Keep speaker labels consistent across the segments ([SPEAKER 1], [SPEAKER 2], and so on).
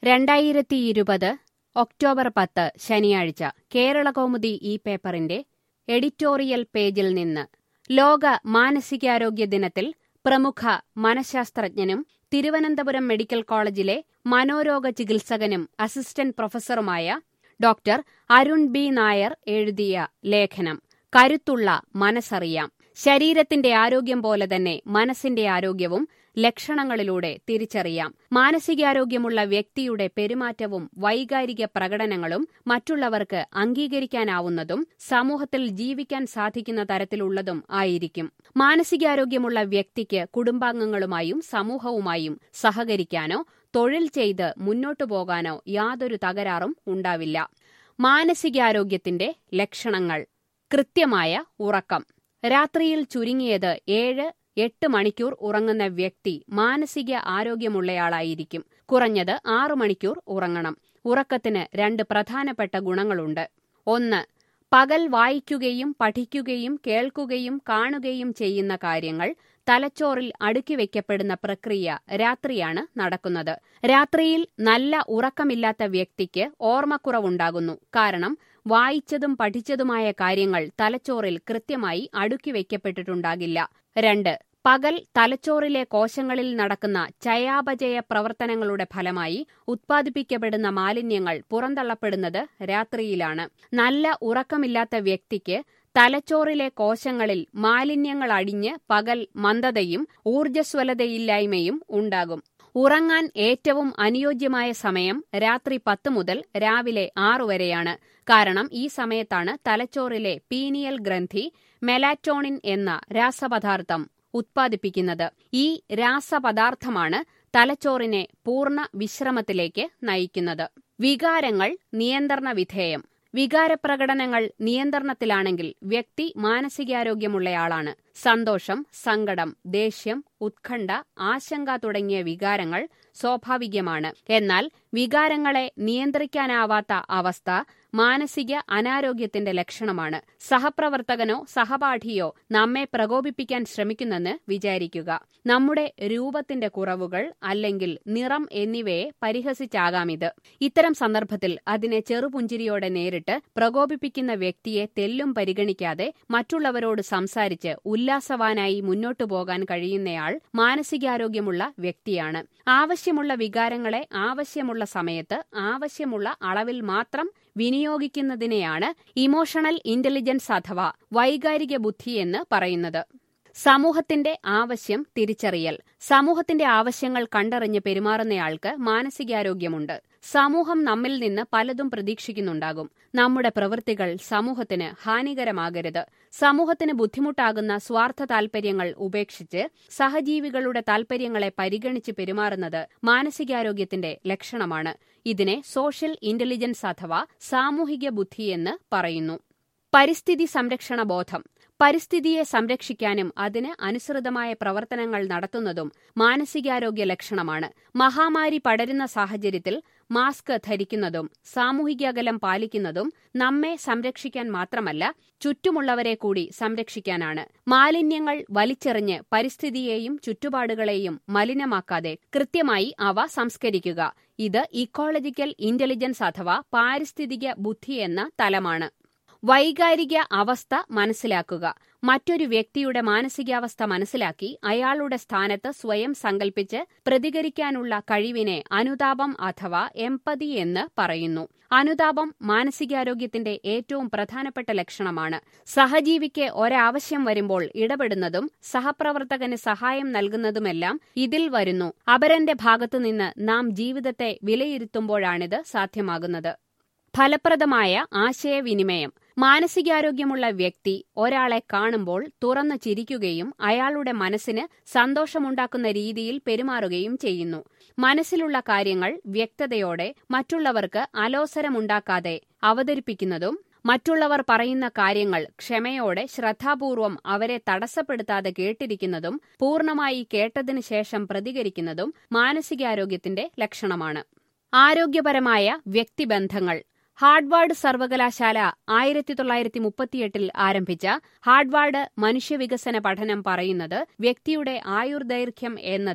[SPEAKER 1] രണ്ടായിരത്തി ഇരുപത് ഒക്ടോബർ പത്ത് ശനിയാഴ്ച കേരളകൗമുദി ഈ പേപ്പറിന്റെ എഡിറ്റോറിയൽ പേജിൽ നിന്ന് ലോക മാനസികാരോഗ്യ ദിനത്തിൽ പ്രമുഖ മനഃശാസ്ത്രജ്ഞനും തിരുവനന്തപുരം മെഡിക്കൽ കോളേജിലെ മനോരോഗ ചികിത്സകനും അസിസ്റ്റന്റ് പ്രൊഫസറുമായ ഡോക്ടർ അരുൺ ബി നായർ എഴുതിയ ലേഖനം കരുത്തുള്ള മനസ്സറിയാം ശരീരത്തിന്റെ ആരോഗ്യം പോലെ തന്നെ മനസ്സിന്റെ ആരോഗ്യവും ലക്ഷണങ്ങളിലൂടെ തിരിച്ചറിയാം മാനസികാരോഗ്യമുള്ള വ്യക്തിയുടെ പെരുമാറ്റവും വൈകാരിക പ്രകടനങ്ങളും മറ്റുള്ളവർക്ക് അംഗീകരിക്കാനാവുന്നതും സമൂഹത്തിൽ ജീവിക്കാൻ സാധിക്കുന്ന തരത്തിലുള്ളതും ആയിരിക്കും മാനസികാരോഗ്യമുള്ള വ്യക്തിക്ക് കുടുംബാംഗങ്ങളുമായും സമൂഹവുമായും സഹകരിക്കാനോ തൊഴിൽ ചെയ്ത് മുന്നോട്ടു പോകാനോ യാതൊരു തകരാറും ഉണ്ടാവില്ല മാനസികാരോഗ്യത്തിന്റെ ലക്ഷണങ്ങൾ കൃത്യമായ ഉറക്കം രാത്രിയിൽ ചുരുങ്ങിയത് ഏഴ് എട്ട് മണിക്കൂർ ഉറങ്ങുന്ന വ്യക്തി മാനസിക ആരോഗ്യമുള്ളയാളായിരിക്കും കുറഞ്ഞത് ആറു മണിക്കൂർ ഉറങ്ങണം ഉറക്കത്തിന് രണ്ട് പ്രധാനപ്പെട്ട ഗുണങ്ങളുണ്ട് ഒന്ന് പകൽ വായിക്കുകയും പഠിക്കുകയും കേൾക്കുകയും കാണുകയും ചെയ്യുന്ന കാര്യങ്ങൾ തലച്ചോറിൽ അടുക്കി വയ്ക്കപ്പെടുന്ന പ്രക്രിയ രാത്രിയാണ് നടക്കുന്നത് രാത്രിയിൽ നല്ല ഉറക്കമില്ലാത്ത വ്യക്തിക്ക് ഓർമ്മക്കുറവുണ്ടാകുന്നു കാരണം വായിച്ചതും പഠിച്ചതുമായ കാര്യങ്ങൾ തലച്ചോറിൽ കൃത്യമായി അടുക്കി വയ്ക്കപ്പെട്ടിട്ടുണ്ടാകില്ല രണ്ട് പകൽ തലച്ചോറിലെ കോശങ്ങളിൽ നടക്കുന്ന ചയാപചയ പ്രവർത്തനങ്ങളുടെ ഫലമായി ഉത്പാദിപ്പിക്കപ്പെടുന്ന മാലിന്യങ്ങൾ പുറന്തള്ളപ്പെടുന്നത് രാത്രിയിലാണ് നല്ല ഉറക്കമില്ലാത്ത വ്യക്തിക്ക് തലച്ചോറിലെ കോശങ്ങളിൽ മാലിന്യങ്ങൾ അടിഞ്ഞ് പകൽ മന്ദതയും ഊർജ്ജസ്വലതയില്ലായ്മയും ഉണ്ടാകും ഉറങ്ങാൻ ഏറ്റവും അനുയോജ്യമായ സമയം രാത്രി പത്ത് മുതൽ രാവിലെ ആറു വരെയാണ് കാരണം ഈ സമയത്താണ് തലച്ചോറിലെ പീനിയൽ ഗ്രന്ഥി മെലാറ്റോണിൻ എന്ന രാസപദാർത്ഥം ഉത്പാദിപ്പിക്കുന്നത് ഈ രാസപദാർത്ഥമാണ് തലച്ചോറിനെ പൂർണ്ണ വിശ്രമത്തിലേക്ക് നയിക്കുന്നത് വികാരങ്ങൾ നിയന്ത്രണ വിധേയം വികാരപ്രകടനങ്ങൾ നിയന്ത്രണത്തിലാണെങ്കിൽ വ്യക്തി മാനസികാരോഗ്യമുള്ളയാളാണ് സന്തോഷം സങ്കടം ദേഷ്യം ഉത്കണ്ഠ ആശങ്ക തുടങ്ങിയ വികാരങ്ങൾ സ്വാഭാവികമാണ് എന്നാൽ വികാരങ്ങളെ നിയന്ത്രിക്കാനാവാത്ത അവസ്ഥ മാനസിക അനാരോഗ്യത്തിന്റെ ലക്ഷണമാണ് സഹപ്രവർത്തകനോ സഹപാഠിയോ നമ്മെ പ്രകോപിപ്പിക്കാൻ ശ്രമിക്കുന്നെന്ന് വിചാരിക്കുക നമ്മുടെ രൂപത്തിന്റെ കുറവുകൾ അല്ലെങ്കിൽ നിറം എന്നിവയെ പരിഹസിച്ചാകാമിത് ഇത്തരം സന്ദർഭത്തിൽ അതിനെ ചെറുപുഞ്ചിരിയോടെ നേരിട്ട് പ്രകോപിപ്പിക്കുന്ന വ്യക്തിയെ തെല്ലും പരിഗണിക്കാതെ മറ്റുള്ളവരോട് സംസാരിച്ച് ഉല്ലാസവാനായി മുന്നോട്ടു പോകാൻ കഴിയുന്നയാൾ മാനസികാരോഗ്യമുള്ള വ്യക്തിയാണ് ആവശ്യമുള്ള വികാരങ്ങളെ ആവശ്യമുള്ള സമയത്ത് ആവശ്യമുള്ള അളവിൽ മാത്രം വിനിയോഗിക്കുന്നതിനെയാണ് ഇമോഷണൽ ഇന്റലിജൻസ് അഥവാ വൈകാരിക ബുദ്ധി എന്ന് പറയുന്നത് സമൂഹത്തിന്റെ ആവശ്യം തിരിച്ചറിയൽ സമൂഹത്തിന്റെ ആവശ്യങ്ങൾ കണ്ടറിഞ്ഞ് പെരുമാറുന്നയാൾക്ക് മാനസികാരോഗ്യമുണ്ട് സമൂഹം നമ്മിൽ നിന്ന് പലതും പ്രതീക്ഷിക്കുന്നുണ്ടാകും നമ്മുടെ പ്രവൃത്തികൾ സമൂഹത്തിന് ഹാനികരമാകരുത് സമൂഹത്തിന് ബുദ്ധിമുട്ടാകുന്ന സ്വാർത്ഥ താൽപര്യങ്ങൾ ഉപേക്ഷിച്ച് സഹജീവികളുടെ താൽപര്യങ്ങളെ പരിഗണിച്ച് പെരുമാറുന്നത് മാനസികാരോഗ്യത്തിന്റെ ലക്ഷണമാണ് ഇതിനെ സോഷ്യൽ ഇന്റലിജൻസ് അഥവാ സാമൂഹിക ബുദ്ധി എന്ന് പറയുന്നു പരിസ്ഥിതി സംരക്ഷണ ബോധം പരിസ്ഥിതിയെ സംരക്ഷിക്കാനും അതിന് അനുസൃതമായ പ്രവർത്തനങ്ങൾ നടത്തുന്നതും മാനസികാരോഗ്യ ലക്ഷണമാണ് മഹാമാരി പടരുന്ന സാഹചര്യത്തിൽ മാസ്ക് ധരിക്കുന്നതും സാമൂഹിക അകലം പാലിക്കുന്നതും നമ്മെ സംരക്ഷിക്കാൻ മാത്രമല്ല ചുറ്റുമുള്ളവരെ കൂടി സംരക്ഷിക്കാനാണ് മാലിന്യങ്ങൾ വലിച്ചെറിഞ്ഞ് പരിസ്ഥിതിയെയും ചുറ്റുപാടുകളെയും മലിനമാക്കാതെ കൃത്യമായി അവ സംസ്കരിക്കുക ഇത് ഇക്കോളജിക്കൽ ഇന്റലിജൻസ് അഥവാ പാരിസ്ഥിതിക ബുദ്ധി എന്ന തലമാണ് വൈകാരിക അവസ്ഥ മനസ്സിലാക്കുക മറ്റൊരു വ്യക്തിയുടെ മാനസികാവസ്ഥ മനസ്സിലാക്കി അയാളുടെ സ്ഥാനത്ത് സ്വയം സങ്കൽപ്പിച്ച് പ്രതികരിക്കാനുള്ള കഴിവിനെ അനുതാപം അഥവാ എംപതി എന്ന് പറയുന്നു അനുതാപം മാനസികാരോഗ്യത്തിന്റെ ഏറ്റവും പ്രധാനപ്പെട്ട ലക്ഷണമാണ് സഹജീവിക്ക് ഒരാവശ്യം വരുമ്പോൾ ഇടപെടുന്നതും സഹപ്രവർത്തകന് സഹായം നൽകുന്നതുമെല്ലാം ഇതിൽ വരുന്നു അപരന്റെ ഭാഗത്തുനിന്ന് നാം ജീവിതത്തെ വിലയിരുത്തുമ്പോഴാണിത് സാധ്യമാകുന്നത് ഫലപ്രദമായ ആശയവിനിമയം മാനസികാരോഗ്യമുള്ള വ്യക്തി ഒരാളെ കാണുമ്പോൾ തുറന്നു ചിരിക്കുകയും അയാളുടെ മനസ്സിന് സന്തോഷമുണ്ടാക്കുന്ന രീതിയിൽ പെരുമാറുകയും ചെയ്യുന്നു മനസ്സിലുള്ള കാര്യങ്ങൾ വ്യക്തതയോടെ മറ്റുള്ളവർക്ക് അലോസരമുണ്ടാക്കാതെ അവതരിപ്പിക്കുന്നതും മറ്റുള്ളവർ പറയുന്ന കാര്യങ്ങൾ ക്ഷമയോടെ ശ്രദ്ധാപൂർവം അവരെ തടസ്സപ്പെടുത്താതെ കേട്ടിരിക്കുന്നതും പൂർണ്ണമായി കേട്ടതിനു ശേഷം പ്രതികരിക്കുന്നതും മാനസികാരോഗ്യത്തിന്റെ ലക്ഷണമാണ് ആരോഗ്യപരമായ വ്യക്തിബന്ധങ്ങൾ ഹാർഡ്വാർഡ് സർവകലാശാല ആയിരത്തി തൊള്ളായിരത്തി മുപ്പത്തിയെട്ടിൽ ആരംഭിച്ച ഹാർഡ്വാർഡ് മനുഷ്യവികസന പഠനം പറയുന്നത് വ്യക്തിയുടെ ആയുർദൈർഘ്യം എന്നത്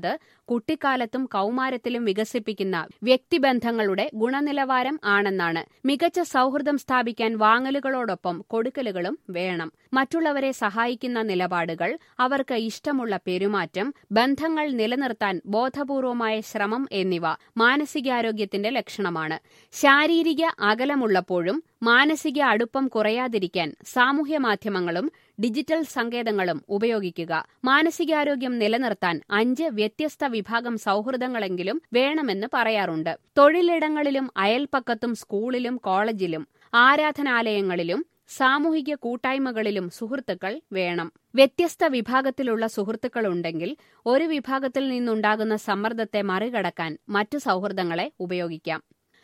[SPEAKER 1] കുട്ടിക്കാലത്തും കൌമാരത്തിലും വികസിപ്പിക്കുന്ന വ്യക്തിബന്ധങ്ങളുടെ ഗുണനിലവാരം ആണെന്നാണ് മികച്ച സൌഹൃദം സ്ഥാപിക്കാൻ വാങ്ങലുകളോടൊപ്പം കൊടുക്കലുകളും വേണം മറ്റുള്ളവരെ സഹായിക്കുന്ന നിലപാടുകൾ അവർക്ക് ഇഷ്ടമുള്ള പെരുമാറ്റം ബന്ധങ്ങൾ നിലനിർത്താൻ ബോധപൂർവമായ ശ്രമം എന്നിവ മാനസികാരോഗ്യത്തിന്റെ ലക്ഷണമാണ് ശാരീരിക അകലമുള്ളപ്പോഴും മാനസിക അടുപ്പം കുറയാതിരിക്കാൻ സാമൂഹ്യ മാധ്യമങ്ങളും ഡിജിറ്റൽ സങ്കേതങ്ങളും ഉപയോഗിക്കുക മാനസികാരോഗ്യം നിലനിർത്താൻ അഞ്ച് വ്യത്യസ്ത വിഭാഗം സൌഹൃദങ്ങളെങ്കിലും വേണമെന്ന് പറയാറുണ്ട് തൊഴിലിടങ്ങളിലും അയൽപ്പക്കത്തും സ്കൂളിലും കോളേജിലും ആരാധനാലയങ്ങളിലും സാമൂഹിക കൂട്ടായ്മകളിലും സുഹൃത്തുക്കൾ വേണം വ്യത്യസ്ത വിഭാഗത്തിലുള്ള സുഹൃത്തുക്കളുണ്ടെങ്കിൽ ഒരു വിഭാഗത്തിൽ നിന്നുണ്ടാകുന്ന സമ്മർദ്ദത്തെ മറികടക്കാൻ മറ്റു സൌഹൃദങ്ങളെ ഉപയോഗിക്കാം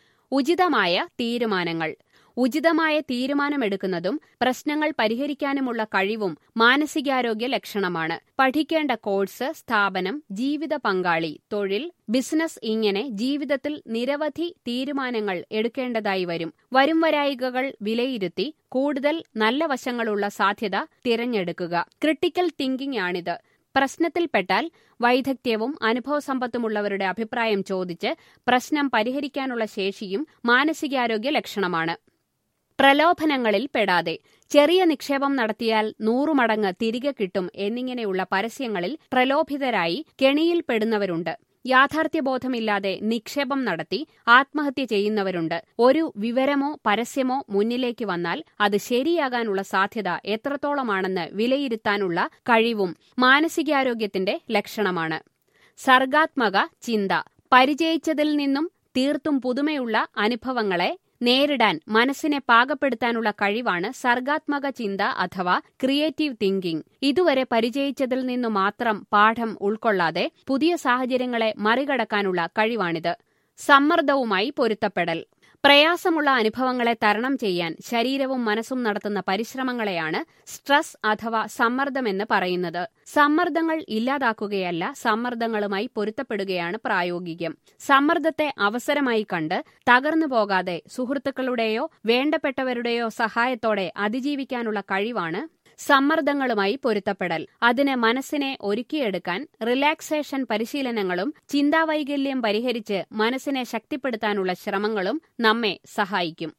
[SPEAKER 1] ഉചിതമായ തീരുമാനങ്ങൾ ഉചിതമായ തീരുമാനമെടുക്കുന്നതും പ്രശ്നങ്ങൾ പരിഹരിക്കാനുമുള്ള കഴിവും മാനസികാരോഗ്യ ലക്ഷണമാണ് പഠിക്കേണ്ട കോഴ്സ് സ്ഥാപനം ജീവിത പങ്കാളി തൊഴിൽ ബിസിനസ് ഇങ്ങനെ ജീവിതത്തിൽ നിരവധി തീരുമാനങ്ങൾ എടുക്കേണ്ടതായി വരും വരും വരായികകൾ വിലയിരുത്തി കൂടുതൽ നല്ല വശങ്ങളുള്ള സാധ്യത തിരഞ്ഞെടുക്കുക ക്രിട്ടിക്കൽ തിങ്കിംഗ് ആണിത് പ്രശ്നത്തിൽപ്പെട്ടാൽ വൈദഗ്ധ്യവും അനുഭവസമ്പത്തുമുള്ളവരുടെ അഭിപ്രായം ചോദിച്ച് പ്രശ്നം പരിഹരിക്കാനുള്ള ശേഷിയും മാനസികാരോഗ്യ ലക്ഷണമാണ് പ്രലോഭനങ്ങളിൽ പെടാതെ ചെറിയ നിക്ഷേപം നടത്തിയാൽ നൂറുമടങ്ങ് തിരികെ കിട്ടും എന്നിങ്ങനെയുള്ള പരസ്യങ്ങളിൽ പ്രലോഭിതരായി കെണിയിൽപ്പെടുന്നവരുണ്ട് യാഥാർത്ഥ്യബോധമില്ലാതെ നിക്ഷേപം നടത്തി ആത്മഹത്യ ചെയ്യുന്നവരുണ്ട് ഒരു വിവരമോ പരസ്യമോ മുന്നിലേക്ക് വന്നാൽ അത് ശരിയാകാനുള്ള സാധ്യത എത്രത്തോളമാണെന്ന് വിലയിരുത്താനുള്ള കഴിവും മാനസികാരോഗ്യത്തിന്റെ ലക്ഷണമാണ് സർഗാത്മക ചിന്ത പരിചയിച്ചതിൽ നിന്നും തീർത്തും പുതുമയുള്ള അനുഭവങ്ങളെ നേരിടാൻ മനസ്സിനെ പാകപ്പെടുത്താനുള്ള കഴിവാണ് സർഗാത്മക ചിന്ത അഥവാ ക്രിയേറ്റീവ് തിങ്കിംഗ് ഇതുവരെ പരിചയിച്ചതിൽ നിന്നു മാത്രം പാഠം ഉൾക്കൊള്ളാതെ പുതിയ സാഹചര്യങ്ങളെ മറികടക്കാനുള്ള കഴിവാണിത് സമ്മർദ്ദവുമായി പൊരുത്തപ്പെടൽ പ്രയാസമുള്ള അനുഭവങ്ങളെ തരണം ചെയ്യാൻ ശരീരവും മനസ്സും നടത്തുന്ന പരിശ്രമങ്ങളെയാണ് സ്ട്രെസ് അഥവാ സമ്മർദ്ദമെന്ന് പറയുന്നത് സമ്മർദ്ദങ്ങൾ ഇല്ലാതാക്കുകയല്ല സമ്മർദ്ദങ്ങളുമായി പൊരുത്തപ്പെടുകയാണ് പ്രായോഗികം സമ്മർദ്ദത്തെ അവസരമായി കണ്ട് തകർന്നു പോകാതെ സുഹൃത്തുക്കളുടെയോ വേണ്ടപ്പെട്ടവരുടെയോ സഹായത്തോടെ അതിജീവിക്കാനുള്ള കഴിവാണ് സമ്മർദ്ദങ്ങളുമായി പൊരുത്തപ്പെടൽ അതിന് മനസ്സിനെ ഒരുക്കിയെടുക്കാൻ റിലാക്സേഷൻ പരിശീലനങ്ങളും ചിന്താവൈകല്യം പരിഹരിച്ച് മനസ്സിനെ ശക്തിപ്പെടുത്താനുള്ള ശ്രമങ്ങളും നമ്മെ സഹായിക്കും